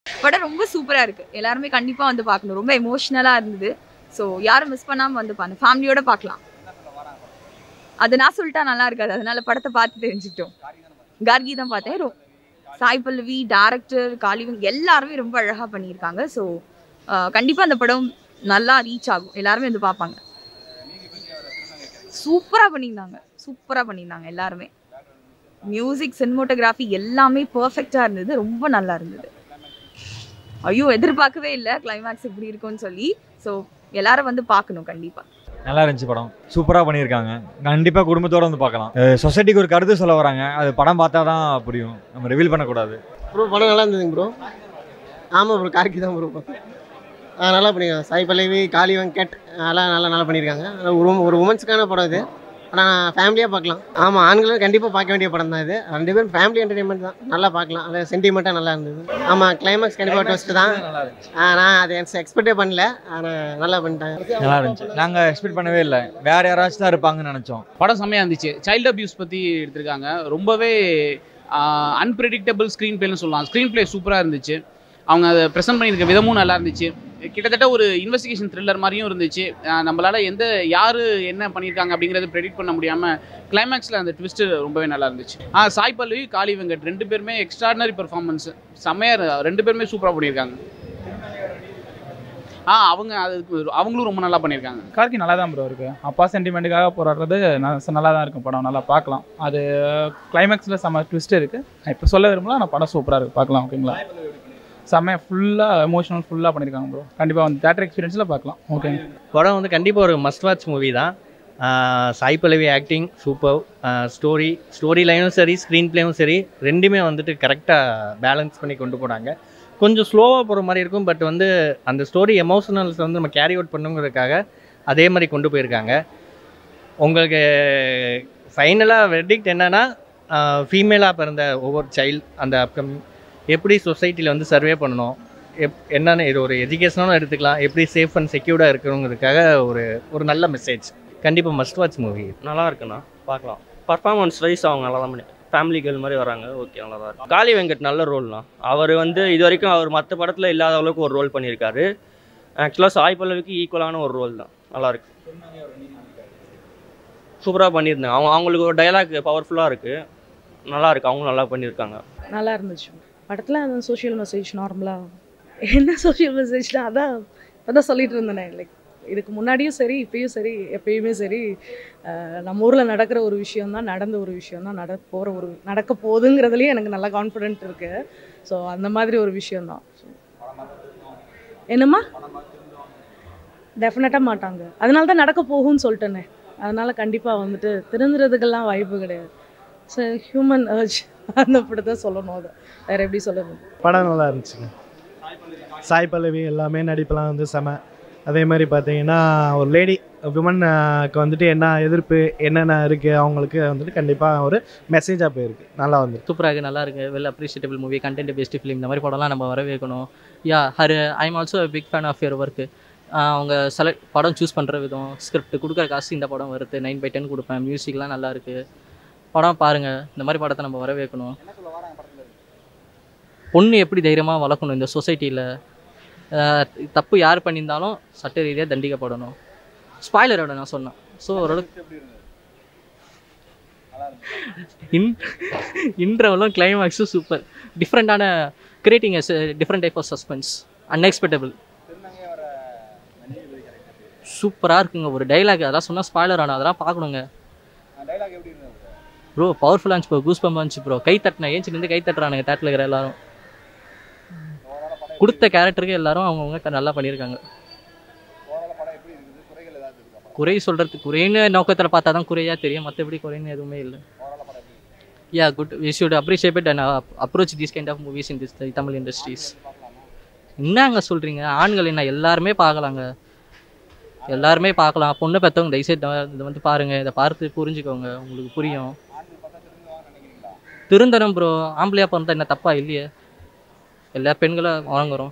படம் ரொம்ப சூப்பரா இருக்கு எல்லாருமே கண்டிப்பா வந்து பார்க்கணும் ரொம்ப எமோஷனலா இருந்தது ஸோ யாரும் மிஸ் பண்ணாம வந்து பாருங்க ஃபேமிலியோட பார்க்கலாம் அது நான் சொல்லிட்டா நல்லா இருக்காது அதனால படத்தை பார்த்து தெரிஞ்சுக்கிட்டோம் கார்கி தான் பார்த்தேன் ரொ- சாய் பல்லவி டேரக்டர் காளிவன் எல்லாருமே ரொம்ப அழகா பண்ணியிருக்காங்க ஸோ கண்டிப்பா அந்த படம் நல்லா ரீச் ஆகும் எல்லாருமே வந்து பார்ப்பாங்க சூப்பரா பண்ணியிருந்தாங்க சூப்பரா பண்ணியிருந்தாங்க எல்லாருமே மியூசிக் சினிமோட்டோகிராஃபி எல்லாமே பர்ஃபெக்டா இருந்தது ரொம்ப நல்லா இருந்தது ஐயோ எதிர்பார்க்கவே இல்லை கிளைமேக்ஸ் இப்படி இருக்கும்னு சொல்லி ஸோ எல்லாரும் வந்து பார்க்கணும் கண்டிப்பா நல்லா இருந்துச்சு படம் சூப்பராக பண்ணியிருக்காங்க கண்டிப்பாக குடும்பத்தோடு வந்து பார்க்கலாம் சொசைட்டிக்கு ஒரு கருத்து சொல்ல வராங்க அது படம் பார்த்தா தான் புரியும் நம்ம ரிவீல் பண்ணக்கூடாது ப்ரோ படம் நல்லா இருந்ததுங்க ப்ரோ ஆமாம் ப்ரோ கார்கி தான் ப்ரோ ஆ நல்லா பண்ணியிருக்காங்க சாய் பல்லவி காளி வெங்கட் அதெல்லாம் நல்லா நல்லா பண்ணியிருக்காங்க ஒரு ஒரு உமன்ஸுக்கான படம் இது ஆனால் ஃபேமிலியாக பார்க்கலாம் ஆமாம் ஆண்களும் கண்டிப்பாக பார்க்க வேண்டிய படம் தான் இது ரெண்டு பேரும் ஃபேமிலி என்டர்டைன்மெண்ட் தான் நல்லா பார்க்கலாம் அது சென்டிமெண்ட்டாக நல்லா இருந்தது ஆமாம் கிளைமேக்ஸ் கண்டிப்பாக ட்விஸ்ட் தான் ஆ, நான் அதை எக்ஸ்பெக்டே பண்ணல ஆனால் நல்லா பண்ணிட்டாங்க நல்லா இருந்துச்சு நாங்கள் எக்ஸ்பெக்ட் பண்ணவே இல்லை வேற யாராச்சும் தான் இருப்பாங்கன்னு நினச்சோம் படம் செம்மையாக இருந்துச்சு சைல்டு அபியூஸ் பற்றி எடுத்திருக்காங்க ரொம்பவே அன்பிரடிக்டபிள் ஸ்க்ரீன் பிளேன்னு சொல்லலாம் ஸ்க்ரீன் பிளே சூப்பராக இருந்துச்சு அவங்க அதை ப்ரெசென்ட் பண்ணியிருக்க விதமும் நல்லா இருந்துச்சு கிட்டத்தட்ட ஒரு இன்வெஸ்டிகேஷன் த்ரில்லர் மாதிரியும் இருந்துச்சு ஆஹ் நம்மளால எந்த யார் என்ன பண்ணியிருக்காங்க அப்படிங்கிறத ப்ரெடிக்ட் பண்ண முடியாமல் கிளைமேக்ஸில் அந்த ட்விஸ்ட்டு ரொம்பவே நல்லா இருந்துச்சு ஆ சாய் பல்லவி காளி வெங்கட் ரெண்டு பேருமே எக்ஸ்ட்ராடினரி பெர்ஃபார்மன்ஸ் செம்மையாக ரெண்டு பேருமே சூப்பராக பண்ணியிருக்காங்க ஆ அவங்க அதுக்கு அவங்களும் ரொம்ப நல்லா பண்ணியிருக்காங்க கார்கி நல்லா தான் ப்ரோ இருக்கு அப்பா சென்டிமெண்ட்டுக்காக போராடுறது ந- நல்லா தான் இருக்கும் படம் நல்லா பார்க்கலாம் அது கிளைமேக்ஸில் செம்ம ட்விஸ்ட் இருக்கு நான் இப்போ சொல்ல விரும்பல ஆனால் படம் சூப்பராக இருக்கு பார்க்கலாம் ஓகேங்களா செம்மையாக ஃபுல்லாக எமோஷனல் ஃபுல்லாக பண்ணியிருக்காங்க ப்ரோ கண்டிப்பாக வந்து தேட்டர் எக்ஸ்பீரியன்ஸில் பார்க்கலாம் ஓகே படம் வந்து கண்டிப்பாக ஒரு மஸ்ட் வாட்ச் மூவி தான் ah Sai Pallavi acting super story story லைனும் சரி ஸ்க்ரீன் பிளேயும் சரி ரெண்டுமே வந்துட்டு கரெக்டாக பேலன்ஸ் பண்ணி கொண்டு போனாங்க கொஞ்சம் ஸ்லோவாக போகிற மாதிரி இருக்கும் பட் வந்து அந்த ஸ்டோரி எமோஷனல்ஸ் வந்து நம்ம கேரி அவுட் பண்ணுங்கிறதுக்காக அதே மாதிரி கொண்டு போயிருக்காங்க உங்களுக்கு ஃபைனலாக வெர்டிக்ட் என்னென்னா ஃபீமேலாக பிறந்த ஒவ்வொரு சைல்டு அந்த அப்கமிங் எப்படி சொசைட்டியில் வந்து சர்வே பண்ணணும் எப் என்னென்ன இது ஒரு எஜுகேஷனாலும் எடுத்துக்கலாம் எப்படி சேஃப் அண்ட் செக்யூர்டாக இருக்கணுங்கிறதுக்காக ஒரு ஒரு நல்ல மெசேஜ் கண்டிப்பாக மஸ்ட் வாட்ச் மூவி நல்லா இருக்குண்ணா பார்க்கலாம் பர்ஃபார்மன்ஸ் வைஸ் அவங்க நல்லா தான் பண்ணி ஃபேமிலி கேர்ள் மாதிரி வராங்க ஓகே நல்லா தான் இருக்கு காளி வெங்கட் நல்ல ரோல்னா அவர் வந்து இது வரைக்கும் அவர் மற்ற படத்தில் இல்லாத அளவுக்கு ஒரு ரோல் பண்ணியிருக்காரு ஆக்சுவலாக சாய் பல்லவிக்கு ஈக்குவலான ஒரு ரோல் தான் நல்லா இருக்கு சூப்பராக பண்ணியிருந்தாங்க அவங்க அவங்களுக்கு ஒரு டைலாக் பவர்ஃபுல்லாக இருக்குது நல்லா இருக்கு அவங்களும் நல்லா பண்ணியிருக்காங்க நல்லா இருந்துச்சு படத்தில் அந்த சோஷியல் மெசேஜ் நார்மலாக என்ன சோஷியல் மெசேஜ்னா அதான் அதான் சொல்லிட்டு இருந்தேனே லைக் இதுக்கு முன்னாடியும் சரி இப்பயும் சரி எப்பயுமே சரி அஹ், நம்ம ஊரில் நடக்கிற ஒரு விஷயம் தான் நடந்த ஒரு விஷயம் தான் நட போகிற ஒரு நடக்க போகுதுங்கிறதுலையும் எனக்கு நல்லா கான்ஃபிடென்ட் இருக்குது ஸோ அந்த மாதிரி ஒரு விஷயம்தான் என்னம்மா டெஃபினட்டாக மாட்டாங்க அதனால தான் நடக்க போகும்னு சொல்லிட்டேனே அதனால கண்டிப்பாக வந்துட்டு திருந்துறதுக்கெல்லாம் வாய்ப்பு கிடையாது ஸோ ஹியூமன் அர்ஜ் அந்த படத்தை சொல்லணும் அதை வேறு எப்படி சொல்லணும் படம் நல்லா இருந்துச்சுங்க சாய் பல்லவி எல்லாமே நடிப்பெல்லாம் வந்து செம அதே மாதிரி பார்த்தீங்கன்னா ஒரு லேடி விமனுக்கு வந்துட்டு என்ன எதிர்ப்பு என்னென்ன இருக்குது அவங்களுக்கு வந்துட்டு கண்டிப்பாக ஒரு மெசேஜாக போயிருக்கு நல்லா வந்து சூப்பராக இருக்குது நல்லா இருக்கு well appreciable movie content best film இந்த மாதிரி படம்லாம் நம்ம வரவேற்கணும் yeah her I am also big fan of your work அவங்க செலக்ட் படம் சூஸ் பண்ணுற விதம் ஸ்கிரிப்ட் கொடுக்குற காசு இந்த படம் வருது நைன் பை டென் கொடுப்பேன் மியூசிக்லாம் நல்லா இருக்கு படம் பாருங்கள் இந்த மாதிரி படத்தை நம்ம வரவேற்கணும் பொண்ணு எப்படி தைரியமாக வளர்க்கணும் இந்த சொசைட்டியில் தப்பு யார் பண்ணியிருந்தாலும் சட்ட ரீதியாக தண்டிக்கப்படணும் ஸ்பாய்லரோட நான் சொன்னேன் ஸோ ஓரளவுக்கு இன் இன்டர்வலும் கிளைமேக்ஸும் சூப்பர் டிஃப்ரெண்ட்டான creating as different type of suspense unexpectable சூப்பராக இருக்குங்க ஒரு டைலாக் அதெல்லாம் சொன்னால் ஸ்பாய்லர் ஆனால் அதெல்லாம் பார்க்கணுங்க ப்ரோ பவர்ஃபுல்லாக இருந்துச்சு ப்ரோ கூஸ் பம்பாக இருந்துச்சு ப்ரோ கை தட்டின ஏஞ்சி நின்று கை தட்டுறானுங்க தேட்டில் இருக்கிற எல்லாரும் கொடுத்த கேரக்டருக்கு எல்லாரும் அவங்கவுங்க நல்லா பண்ணியிருக்காங்க குறை சொல்கிறதுக்கு குறைன்னு நோக்கத்தில் பார்த்தா தான் குறையாக தெரியும் மற்றபடி குறைன்னு எதுவுமே இல்லை yeah good we should appreciate and approach this kind of movies in this Tamil industries என்னங்க சொல்கிறீங்க ஆண்கள் என்ன எல்லாருமே பார்க்கலாங்க எல்லாருமே பார்க்கலாம் பொண்ணு பெற்றவங்க தயவுசெய்து இதை வந்து பாருங்கள் இதை பார்த்து புரிஞ்சுக்கோங்க உங்களுக்கு புரியும் திருந்தனம் ப்ரோ ஆம்பளையாக பிறந்தா என்ன தப்பா இல்லையே எல்லா பெண்களும் வழங்குறோம்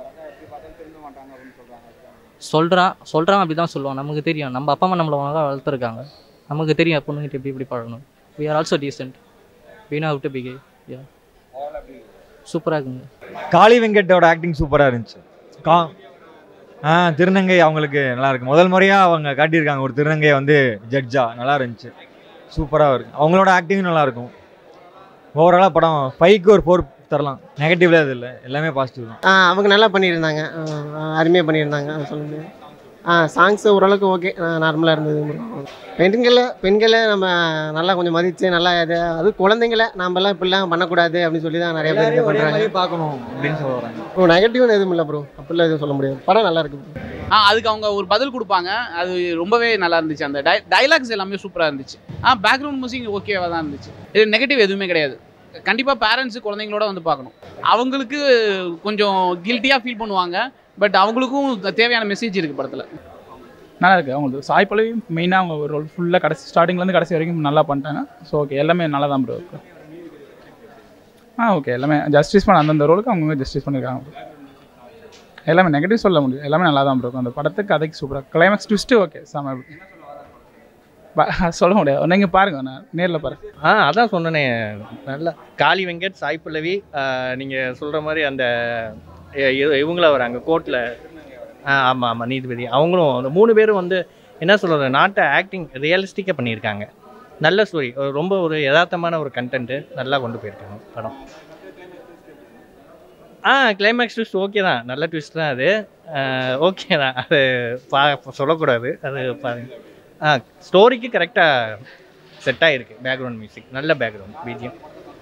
சொல்கிறான் சொல்கிறான் அப்படி தான் சொல்லுவான் நமக்கு தெரியும் நம்ம அப்பா அம்மா நம்மளை ஒழுங்காக வளர்த்துருக்காங்க நமக்கு தெரியும் பொண்ணுங்கிட்ட எப்படி இப்படி பழகணும் we are also decent we know how to behave yeah சூப்பராக இருக்குங்க காளி வெங்கட்டோட ஆக்டிங் சூப்பராக இருந்துச்சு கா ஆ திருநங்கை அவங்களுக்கு நல்லா இருக்கு முதல் முறையாக அவங்க காட்டியிருக்காங்க ஒரு திருநங்கையை வந்து ஜட்ஜா நல்லா இருந்துச்சு சூப்பராக இருக்கு அவங்களோட ஆக்டிங்கும் நல்லா இருக்கும் ஓவராலாக படம் ஃபைவ்க்கு ஒரு ஃபோர் தரலாம் நெகட்டிவ்ல இது இல்லை எல்லாமே பாசிட்டிவ் தான் ஆ அவங்க நல்லா பண்ணியிருந்தாங்க அருமையாக பண்ணியிருந்தாங்க அது சொல்ல முடியாது ஆ சாங்ஸ் ஓரளவுக்கு ஓகே நார்மலாக இருந்தது பெண்களை பெண்களை நம்ம நல்லா கொஞ்சம் மதித்து நல்லா இது அது குழந்தைங்கள நாமெல்லாம் இப்படிலாம் பண்ணக்கூடாது அப்படின்னு சொல்லி தான் நிறைய பேர் இது பண்ணுறாங்க பார்க்கணும் அப்படின்னு சொல்ல வராங்க ப்ரோ நெகட்டிவ்னு எதுவும் இல்லை ப்ரோ அப்படிலாம் எதுவும் சொல்ல முடியாது படம் நல்லா இருக்கு bro. ஆ அதுக்கு அவங்க ஒரு பதில் கொடுப்பாங்க அது ரொம்பவே நல்லா இருந்துச்சு அந்த டை டைலாக்ஸ் எல்லாமே சூப்பராக இருந்துச்சு ஆ பேக்ரவுண்ட் மியூசிக் ஓகேவாக தான் இருந்துச்சு இது நெகட்டிவ் எதுவுமே கிடையாது கண்டிப்பாக பேரண்ட்ஸ் குழந்தைங்களோட வந்து பார்க்கணும் அவங்களுக்கு கொஞ்சம் கில்ட்டியாக ஃபீல் பண்ணுவாங்க பட் அவங்களுக்கும் தேவையான மெசேஜ் இருக்குது படத்தில் நல்லா இருக்குது அவங்களுக்கு சாய் பல்லவி மெயினாக அவங்க ஒரு ரோல் ஃபுல்லாக கடைசி ஸ்டார்டிங்லேருந்து கடைசி வரைக்கும் நல்லா பண்ணிட்டாங்க ஸோ ஓகே எல்லாமே நல்லா தான் ப்ரோ இருக்கு ஆ ஓகே எல்லாமே ஜஸ்டிஸ் பண்ண அந்தந்த ரோலுக்கு அவங்க ஜஸ்டிஸ் பண்ணியிருக்காங்க bro. எல்லாமே நெகட்டிவ் சொல்ல முடியும் எல்லாமே நல்லா தான் ப்ரோ இருக்கும் அந்த படத்துக்கு கதைக்கு சூப்பராக கிளைமேக்ஸ் ட்விஸ்ட்டு ஓகே செம ப- சொல்ல முடியாது நீங்கள் பாருங்கள் நான் நேரில் பாருங்க ஆ அதான் சொன்னனே நல்லா காளி வெங்கட் சாய் பல்லவி நீங்கள் சொல்கிற மாதிரி அந்த இ- இ- இவங்கள வராங்க கோர்ட்டில் ஆ ஆமாம் ஆமாம் நீதிபதி அவங்களும் அந்த மூணு பேரும் வந்து என்ன சொல்கிறது நாட்டை ஆக்டிங் ரியலிஸ்டிக்காக பண்ணியிருக்காங்க நல்ல ஸ்டோரி ரொம்ப ஒரு யதார்த்தமான ஒரு கண்டென்ட்டு நல்லா கொண்டு போயிருக்காங்க படம் ஆ கிளைமேக்ஸ் ட்விஸ்ட் ஓகே தான் நல்ல ட்விஸ்ட் தான் அது ஓகே தான் அது பா சொல்லக்கூடாது அது பாருங்க ஆ ஸ்டோரிக்கு கரெக்டாக செட் ஆகிருக்கு பேக்ரவுண்ட் மியூசிக் நல்ல பேக்ரவுண்ட் பிஜிஎம்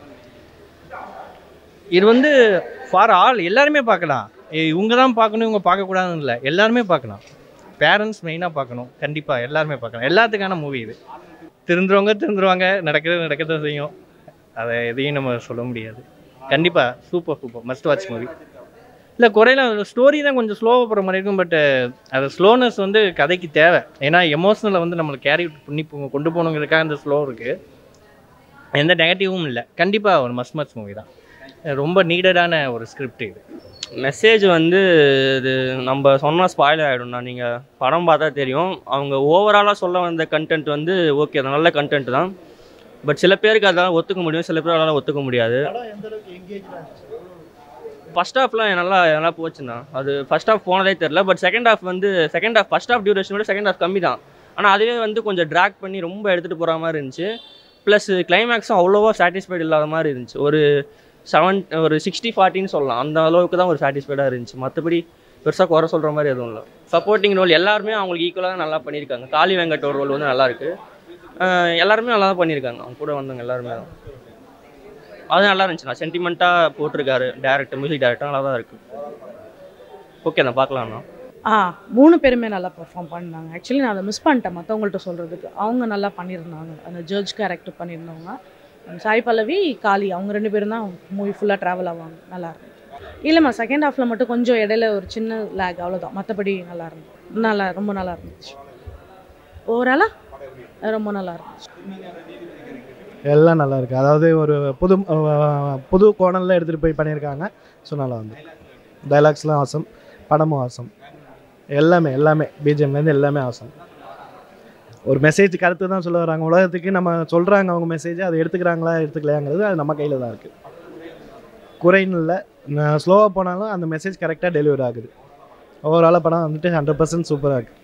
இது வந்து ஃபார் ஆல் எல்லாருமே பார்க்கலாம் ஏய், இவங்க தான் பார்க்கணும் இவங்க பார்க்கக்கூடாதுன்னு இல்லை எல்லாருமே பார்க்கலாம் பேரண்ட்ஸ் மெயினாக பார்க்கணும் கண்டிப்பாக எல்லாருமே பார்க்கலாம் எல்லாத்துக்கான மூவி இது திருந்துறவங்க திருந்துருவாங்க நடக்கிறது நடக்கத்தான் செய்யும் அதை எதையும் நம்ம சொல்ல முடியாது கண்டிப்பாக super super must watch movie இல்லை குறையில ஸ்டோரி தான் கொஞ்சம் ஸ்லோவாக போகிற மாதிரி இருக்கும் பட் அது ஸ்லோனஸ் வந்து கதைக்கு தேவை ஏன்னா எமோஷனலை வந்து நம்மளை கேரி பண்ணி போ- கொண்டு போகணுங்கிறதுக்காக அந்த ஸ்லோ இருக்குது எந்த நெகட்டிவும் இல்லை கண்டிப்பாக ஒரு மஸ்ட் மச் மூவி தான் ரொம்ப நீடடான ஒரு ஸ்கிரிப்ட் இது மெசேஜ் வந்து இது நம்ம சொன்னால் ஸ்பாயில் ஆகிடும்ண்ணா நீங்கள் படம் பார்த்தா தெரியும் அவங்க ஓவராலாக சொல்ல வந்த கண்டென்ட் வந்து ஓகே தான் நல்ல கண்டென்ட் தான் பட் சில பேருக்கு அதெல்லாம் ஒத்துக்க முடியும் சில பேர் அதெல்லாம் ஒத்துக்க முடியாது ஃபர்ஸ்ட் ஹாஃப்லாம் நல்லா நல்லா போச்சுண்ணா அது ஃபர்ஸ்ட் ஹாஃப் போனதே தெரில பட் செகண்ட் ஹாஃப் வந்து second half first half duration விட செகண்ட் ஹாஃப் கம்மி தான் ஆனால் அதுவே வந்து கொஞ்சம் ட்ராக் பண்ணி ரொம்ப எடுத்துகிட்டு போகிற மாதிரி இருந்துச்சு ப்ளஸ் கிளைமேக்ஸும் அவ்வளோவா சாட்டிஸ்ஃபைடு இல்லாத மாதிரி இருந்துச்சு ஒரு செவன் ஒரு சிக்ஸ்டி ஃபார்ட்டின்னு சொல்லலாம் அந்த அளவுக்கு தான் ஒரு சாட்டிஸ்ஃபைடாக இருந்துச்சு மற்றபடி பெருசாக குறை சொல்கிற மாதிரி எதுவும் இல்லை சப்போர்ட்டிங் ரோல் எல்லாருமே அவங்களுக்கு ஈக்குவலாக நல்லா பண்ணியிருக்காங்க காளி வெங்கட் ஒரு ரோல் வந்து நல்லா இருக்கு அஹ் எல்லாருமே நல்லா தான் பண்ணியிருக்காங்க அவங்க கூட வந்தவங்க எல்லாருமே தான் அது நல்லா இருந்துச்சுண்ணா சென்டிமெண்ட்டாக போட்டிருக்காரு டேரக்டர் மியூசிக் டேரக்டர் நல்லா தான் இருக்குது ஓகே நான் பார்க்கலாம்ண்ணா ஆ மூணு பேருமே நல்லா பெர்ஃபார்ம் பண்ணாங்க ஆக்சுவலி நான் அதை மிஸ் பண்ணிட்டேன் மற்றவங்கள்ட்ட சொல்கிறதுக்கு அவங்க நல்லா பண்ணியிருந்தாங்க அந்த ஜட்ஜ் கேரக்டர் பண்ணியிருந்தவங்க சாய் பல்லவி காளி அவங்க ரெண்டு பேரும் தான் மூவி ஃபுல்லாக ட்ராவல் ஆவாங்க நல்லா இருந்துச்சு இல்லைம்மா செகண்ட் ஹாஃபில் மட்டும் கொஞ்சம் இடையில ஒரு சின்ன லேக் அவ்வளோதான் மற்றபடி நல்லா இருந்துச்சு நல்லா ரொம்ப நல்லா இருந்துச்சு ஓவராலாக ரொம்ப நல்லா இருந்துச்சு எல்லாம் நல்லா இருக்கு அதாவது ஒரு புது அஹ், புது கோணலில் எடுத்துகிட்டு போய் பண்ணியிருக்காங்க ஸோ நல்லா வந்து டைலாக்ஸ்லாம் ஆசம் படமும் ஆசம் எல்லாமே எல்லாமே பிஜிஎம்லேருந்து எல்லாமே ஆசம் ஒரு மெசேஜ் கருத்து தான் சொல்ல வராங்க உலகத்துக்கு நம்ம சொல்கிறாங்க அவங்க மெசேஜ் அதை எடுத்துக்கிறாங்களா எடுத்துக்கலையாங்கிறது அது நம்ம கையில் தான் இருக்குது குறைன்னு இல்லை ஸ்லோவாக போனாலும் அந்த மெசேஜ் கரெக்டாக டெலிவரி ஆகுது ஓவராலாக படம் வந்துட்டு ஹண்ட்ரட் பர்சன்ட் சூப்பராக இருக்குது